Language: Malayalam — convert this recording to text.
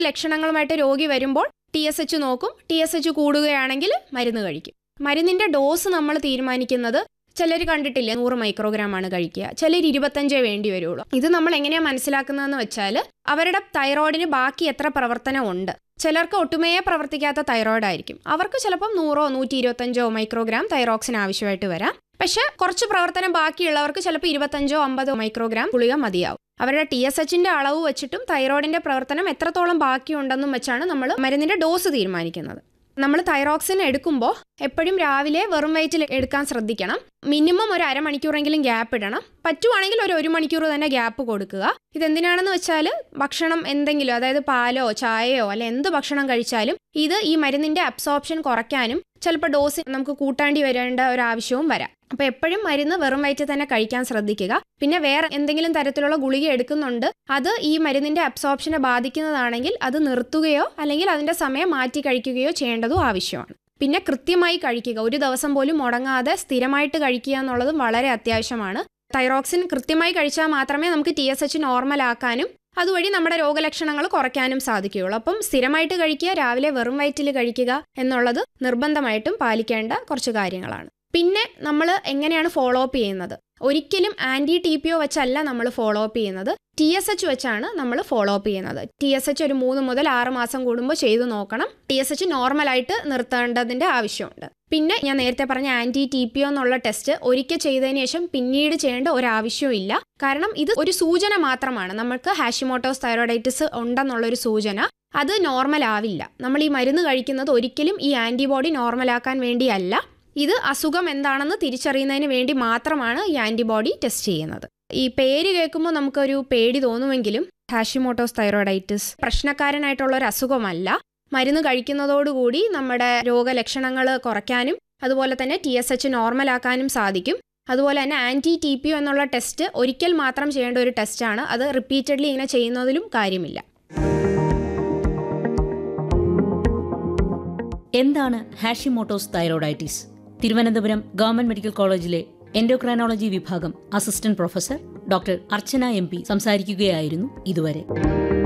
ലക്ഷണങ്ങളുമായിട്ട് രോഗി വരുമ്പോൾ ടി എസ് എച്ച് നോക്കും ടി എസ് എച്ച് കൂടുകയാണെങ്കിൽ മരുന്ന് കഴിക്കും മരുന്നിന്റെ ഡോസ് നമ്മൾ തീരുമാനിക്കുന്നത് ചിലർ കണ്ടിട്ടില്ലേ നൂറ് മൈക്രോഗ്രാം ആണ് കഴിക്കുക ചിലർ ഇരുപത്തഞ്ചേ വേണ്ടി വരുള്ളൂ ഇത് നമ്മൾ എങ്ങനെയാണ് മനസ്സിലാക്കുന്നതെന്ന് വെച്ചാൽ അവരുടെ തൈറോയിഡിന് ബാക്കി എത്ര പ്രവർത്തനം ഉണ്ട് ചിലർക്ക് ഒട്ടുമേ പ്രവർത്തിക്കാത്ത തൈറോയിഡ് ആയിരിക്കും അവർക്ക് ചിലപ്പം നൂറോ നൂറ്റി ഇരുപത്തഞ്ചോ മൈക്രോഗ്രാം തൈറോക്സിൻ ആവശ്യമായിട്ട് വരാം പക്ഷെ കുറച്ച് പ്രവർത്തനം ബാക്കിയുള്ളവർക്ക് ചിലപ്പോൾ ഇരുപത്തഞ്ചോ അമ്പതോ മൈക്രോഗ്രാം ഗുളിക മതിയാവും അവരുടെ ടി എസ് എച്ചിന്റെ അളവ് വെച്ചിട്ടും തൈറോയിഡിന്റെ പ്രവർത്തനം എത്രത്തോളം ബാക്കിയുണ്ടെന്നും വെച്ചാണ് നമ്മൾ മരുന്നിന്റെ ഡോസ് തീരുമാനിക്കുന്നത് നമ്മൾ തൈറോക്സിൻ എടുക്കുമ്പോൾ എപ്പോഴും രാവിലെ വെറും വയറ്റിൽ എടുക്കാൻ ശ്രദ്ധിക്കണം മിനിമം ഒരു അരമണിക്കൂറെങ്കിലും ഗ്യാപ്പ് ഇടണം പറ്റുവാണെങ്കിൽ ഒരു ഒരു മണിക്കൂർ തന്നെ ഗ്യാപ്പ് കൊടുക്കുക ഇതെന്തിനാണെന്ന് വെച്ചാൽ ഭക്ഷണം എന്തെങ്കിലും അതായത് പാലോ ചായയോ അല്ലെ എന്ത് ഭക്ഷണം കഴിച്ചാലും ഇത് ഈ മരുന്നിന്റെ അബ്സോർപ്ഷൻ കുറയ്ക്കാനും ചിലപ്പോൾ ഡോസ് നമുക്ക് കൂട്ടാണ്ടി വരേണ്ട ഒരു ആവശ്യവും വരാം അപ്പോൾ എപ്പോഴും മരുന്ന് വെറും വയറ്റിൽ തന്നെ കഴിക്കാൻ ശ്രദ്ധിക്കുക പിന്നെ വേറെ എന്തെങ്കിലും തരത്തിലുള്ള ഗുളിക എടുക്കുന്നുണ്ട് അത് ഈ മരുന്നിന്റെ അബ്സോർപ്ഷനെ ബാധിക്കുന്നതാണെങ്കിൽ അത് നിർത്തുകയോ അല്ലെങ്കിൽ അതിന്റെ സമയം മാറ്റി കഴിക്കുകയോ ചെയ്യേണ്ടതും ആവശ്യമാണ് പിന്നെ കൃത്യമായി കഴിക്കുക ഒരു ദിവസം പോലും മുടങ്ങാതെ സ്ഥിരമായിട്ട് കഴിക്കുക എന്നുള്ളതും വളരെ അത്യാവശ്യമാണ് തൈറോക്സിൻ കൃത്യമായി കഴിച്ചാൽ മാത്രമേ നമുക്ക് ടി എസ് എച്ച് നോർമൽ ആക്കാനും അതുവഴി നമ്മുടെ രോഗലക്ഷണങ്ങൾ കുറയ്ക്കാനും സാധിക്കുകയുള്ളൂ അപ്പം സ്ഥിരമായിട്ട് കഴിക്കുക രാവിലെ വെറും വയറ്റിൽ കഴിക്കുക എന്നുള്ളത് നിർബന്ധമായിട്ടും പാലിക്കേണ്ട കുറച്ച് കാര്യങ്ങളാണ് പിന്നെ നമ്മൾ എങ്ങനെയാണ് ഫോളോ അപ്പ് ചെയ്യുന്നത് ഒരിക്കലും ആന്റി ടി പി ഒ വെച്ചല്ല നമ്മൾ ഫോളോ അപ്പ് ചെയ്യുന്നത് ടി എസ് എച്ച് വെച്ചാണ് നമ്മൾ ഫോളോ അപ്പ് ചെയ്യുന്നത് ടി എസ് എച്ച് ഒരു മൂന്ന് മുതൽ ആറ് മാസം കൂടുമ്പോൾ ചെയ്തു നോക്കണം ടി എസ് എച്ച് നോർമലായിട്ട് നിർത്തേണ്ടതിന്റെ ആവശ്യമുണ്ട് പിന്നെ ഞാൻ നേരത്തെ പറഞ്ഞ ആന്റി ടി പി ഒ എന്നുള്ള ടെസ്റ്റ് ഒരിക്കൽ ചെയ്തതിന് ശേഷം പിന്നീട് ചെയ്യേണ്ട ഒരു ആവശ്യവും ഇല്ല കാരണം ഇത് ഒരു സൂചന മാത്രമാണ് നമുക്ക് ഹാഷിമോട്ടോസ് തൈറോയിഡൈറ്റിസ് ഉണ്ടെന്നുള്ളൊരു സൂചന അത് നോർമൽ ആവില്ല നമ്മൾ ഈ മരുന്ന് കഴിക്കുന്നത് ഒരിക്കലും ഈ ആന്റിബോഡി നോർമലാക്കാൻ വേണ്ടിയല്ല ഇത് അസുഖം എന്താണെന്ന് തിരിച്ചറിയുന്നതിന് വേണ്ടി മാത്രമാണ് ഈ ആന്റിബോഡി ടെസ്റ്റ് ചെയ്യുന്നത് ഈ പേര് കേൾക്കുമ്പോൾ നമുക്കൊരു പേടി തോന്നുമെങ്കിലും ഹാഷിമോട്ടോസ് തൈറോയിഡൈറ്റിസ് പ്രശ്നക്കാരനായിട്ടുള്ള ഒരു അസുഖമല്ല മരുന്ന് കഴിക്കുന്നതോടുകൂടി നമ്മുടെ രോഗലക്ഷണങ്ങൾ കുറയ്ക്കാനും അതുപോലെ തന്നെ ടി എസ് എച്ച് നോർമലാക്കാനും സാധിക്കും അതുപോലെ തന്നെ ആൻറ്റി ടി പി എന്നുള്ള ടെസ്റ്റ് ഒരിക്കൽ മാത്രം ചെയ്യേണ്ട ഒരു ടെസ്റ്റാണ് അത് റിപ്പീറ്റഡ്ലി ഇങ്ങനെ ചെയ്യുന്നതിലും കാര്യമില്ല എന്താണ് Hashimoto's thyroiditis Thiruvananthapuram government medical കോളേജിലെ എൻഡോക്രൈനോളജി വിഭാഗം assistant professor doctor Archana M P സംസാരിക്കുകയായിരുന്നു ഇതുവരെ